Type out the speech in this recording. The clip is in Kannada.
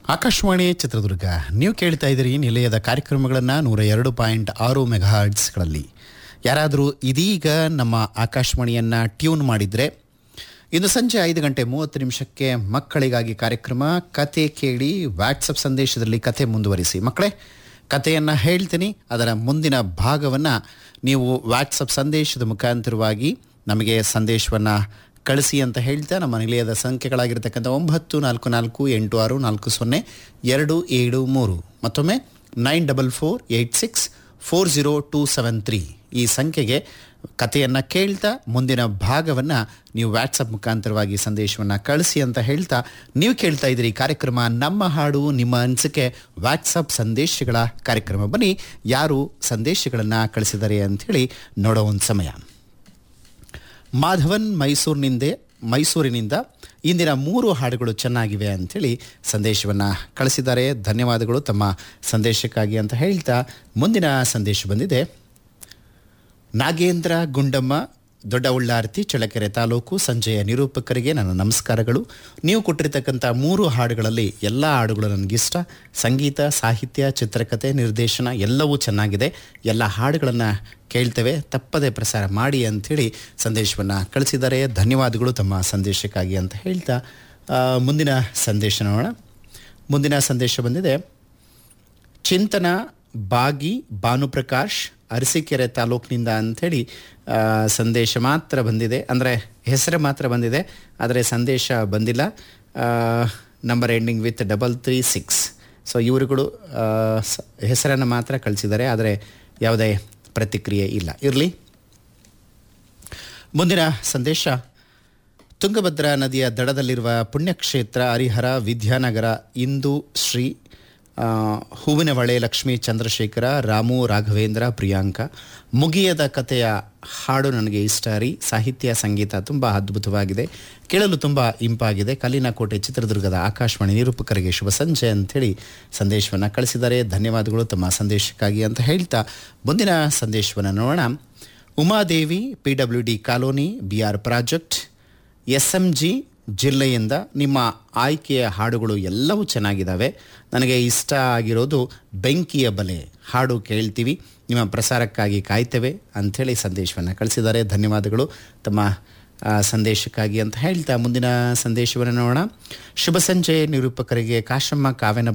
ಆಕಾಶವಾಣಿ ಚಿತ್ರದುರ್ಗ ನೀವು ಕೇಳ್ತಾ ಇದ್ದೀರಿ ನಿಲಯದ ಕಾರ್ಯಕ್ರಮಗಳನ್ನು ನೂರ ಎರಡು ಪಾಯಿಂಟ್ ಆರು ಮೆಗಾಹರ್ಟ್ಸ್ಗಳಲ್ಲಿ ಯಾರಾದರೂ ಇದೀಗ ನಮ್ಮ ಆಕಾಶವಾಣಿಯನ್ನು ಟ್ಯೂನ್ ಮಾಡಿದರೆ ಇಂದು ಸಂಜೆ ಐದು ಗಂಟೆ ಮೂವತ್ತು ನಿಮಿಷಕ್ಕೆ ಮಕ್ಕಳಿಗಾಗಿ ಕಾರ್ಯಕ್ರಮ ಕತೆ ಕೇಳಿ ವಾಟ್ಸಪ್ ಸಂದೇಶದಲ್ಲಿ ಕತೆ ಮುಂದುವರಿಸಿ ಮಕ್ಕಳೇ ಕಥೆಯನ್ನು ಹೇಳ್ತೀನಿ ಅದರ ಮುಂದಿನ ಭಾಗವನ್ನು ನೀವು ವಾಟ್ಸಪ್ ಸಂದೇಶದ ಮುಖಾಂತರವಾಗಿ ನಮಗೆ ಸಂದೇಶವನ್ನು ಕಳಿಸಿ ಅಂತ ಹೇಳ್ತಾ ನಮ್ಮ ನಿಲಯದ ಸಂಖ್ಯೆಗಳಾಗಿರ್ತಕ್ಕಂಥ ಒಂಬತ್ತು ನಾಲ್ಕು ನಾಲ್ಕು ಎಂಟು ಆರು ನಾಲ್ಕು ಸೊನ್ನೆ ಎರಡು ಏಳು ಮೂರು ಮತ್ತೊಮ್ಮೆ nine double four eight six four zero two seven three ಈ ಸಂಖ್ಯೆಗೆ ಕಥೆಯನ್ನು ಕೇಳ್ತಾ ಮುಂದಿನ ಭಾಗವನ್ನು ನೀವು ವಾಟ್ಸಪ್ ಮುಖಾಂತರವಾಗಿ ಸಂದೇಶವನ್ನು ಕಳಿಸಿ ಅಂತ ಹೇಳ್ತಾ ನೀವು ಕೇಳ್ತಾ ಇದ್ದೀರಿ ಕಾರ್ಯಕ್ರಮ ನಮ್ಮ ಹಾಡು ನಿಮ್ಮ ಅನಿಸಿಕೆ ವಾಟ್ಸಪ್ ಸಂದೇಶಗಳ ಕಾರ್ಯಕ್ರಮ ಬನ್ನಿ ಯಾರು ಸಂದೇಶಗಳನ್ನು ಕಳಿಸಿದ್ದಾರೆ ಅಂಥೇಳಿ ನೋಡೋ ಒಂದು ಸಮಯ ಮಾಧವನ್ ಮೈಸೂರಿನಿಂದ ಮೈಸೂರಿನಿಂದ ಇಂದಿನ ಮೂರು ಹಾಡುಗಳು ಚೆನ್ನಾಗಿವೆ ಅಂಥೇಳಿ ಸಂದೇಶವನ್ನು ಕಳಿಸಿದ್ದಾರೆ ಧನ್ಯವಾದಗಳು ತಮ್ಮ ಸಂದೇಶಕ್ಕಾಗಿ ಅಂತ ಹೇಳ್ತಾ ಮುಂದಿನ ಸಂದೇಶ ಬಂದಿದೆ ನಾಗೇಂದ್ರ ಗುಂಡಮ್ಮ ದೊಡ್ಡ ಉಳ್ಳಾರ್ತಿ ಚಳ್ಳಕೆರೆ ತಾಲೂಕು ಸಂಜೆಯ ನಿರೂಪಕರಿಗೆ ನನ್ನ ನಮಸ್ಕಾರಗಳು ನೀವು ಕೊಟ್ಟಿರ್ತಕ್ಕಂಥ ಮೂರು ಹಾಡುಗಳಲ್ಲಿ ಎಲ್ಲ ಹಾಡುಗಳು ನನಗಿಷ್ಟ ಸಂಗೀತ ಸಾಹಿತ್ಯ ಚಿತ್ರಕಥೆ ನಿರ್ದೇಶನ ಎಲ್ಲವೂ ಚೆನ್ನಾಗಿದೆ ಎಲ್ಲ ಹಾಡುಗಳನ್ನು ಕೇಳ್ತೇವೆ ತಪ್ಪದೆ ಪ್ರಸಾರ ಮಾಡಿ ಅಂಥೇಳಿ ಸಂದೇಶವನ್ನು ಕಳಿಸಿದ್ದಾರೆ ಧನ್ಯವಾದಗಳು ತಮ್ಮ ಸಂದೇಶಕ್ಕಾಗಿ ಅಂತ ಹೇಳ್ತಾ ಆ, ಮುಂದಿನ ಸಂದೇಶ ನೋಡೋಣ ಮುಂದಿನ ಸಂದೇಶ ಬಂದಿದೆ ಚಿಂತನ ಬಾಗಿ ಭಾನುಪ್ರಕಾಶ್ ಅರಸೀಕೆರೆ ತಾಲೂಕಿನಿಂದ ಅಂಥೇಳಿ ಆ, ಸಂದೇಶ ಮಾತ್ರ ಬಂದಿದೆ ಅಂದರೆ ಹೆಸರು ಮಾತ್ರ ಬಂದಿದೆ ಆದರೆ ಸಂದೇಶ ಬಂದಿಲ್ಲ number ending with double three six so ಇವರುಗಳು ಹೆಸರನ್ನು ಮಾತ್ರ ಕಳಿಸಿದ್ದಾರೆ ಆದರೆ ಯಾವುದೇ ಪ್ರತಿಕ್ರಿಯೆ ಇಲ್ಲ ಇರಲಿ ಮುಂದಿನ ಸಂದೇಶ ತುಂಗಭದ್ರಾ ನದಿಯ ದಡದಲ್ಲಿರುವ ಪುಣ್ಯಕ್ಷೇತ್ರ ಹರಿಹರ ವಿದ್ಯಾನಗರ ಇಂದು ಶ್ರೀ ಆ, ಹೂವಿನವಳೆ ಲಕ್ಷ್ಮೀ ಚಂದ್ರಶೇಖರ ರಾಮು ರಾಘವೇಂದ್ರ ಪ್ರಿಯಾಂಕ ಮುಗಿಯದ ಕಥೆಯ ಹಾಡು ನನಗೆ ಇಷ್ಟ ರೀ ಸಾಹಿತ್ಯ ಸಂಗೀತ ತುಂಬ ಅದ್ಭುತವಾಗಿದೆ ಕೇಳಲು ತುಂಬ ಇಂಪಾಗಿದೆ ಕಲ್ಲಿನ ಕೋಟೆ ಚಿತ್ರದುರ್ಗದ ಆಕಾಶವಾಣಿ ನಿರೂಪಕರಿಗೆ ಶುಭ ಸಂಜೆ ಅಂಥೇಳಿ ಸಂದೇಶವನ್ನು ಕಳಿಸಿದ್ದಾರೆ ಧನ್ಯವಾದಗಳು ತಮ್ಮ ಸಂದೇಶಕ್ಕಾಗಿ ಅಂತ ಹೇಳ್ತಾ ಮುಂದಿನ ಸಂದೇಶವನ್ನು ನೋಡೋಣ Umadevi P W D colony B R project S M G ಜಿಲ್ಲೆಯಿಂದ ನಿಮ್ಮ ಆಯ್ಕೆಯ ಹಾಡುಗಳು ಎಲ್ಲವೂ ಚೆನ್ನಾಗಿದ್ದಾವೆ ನನಗೆ ಇಷ್ಟ ಆಗಿರೋದು ಬೆಂಕಿಯ ಬಲೆ ಹಾಡು ಕೇಳ್ತೀವಿ ನಿಮ್ಮ ಪ್ರಸಾರಕ್ಕಾಗಿ ಕಾಯ್ತೇವೆ ಅಂಥೇಳಿ ಸಂದೇಶವನ್ನು ಕಳಿಸಿದ್ದಾರೆ ಧನ್ಯವಾದಗಳು ತಮ್ಮ ಆ, ಸಂದೇಶಕ್ಕಾಗಿ ಅಂತ ಹೇಳ್ತಾ ಮುಂದಿನ ಸಂದೇಶವನ್ನು ನೋಡೋಣ ಶುಭ ಸಂಜೆ ನಿರೂಪಕರಿಗೆ ಕಾಶಮ್ಮ ಕಾವ್ಯನ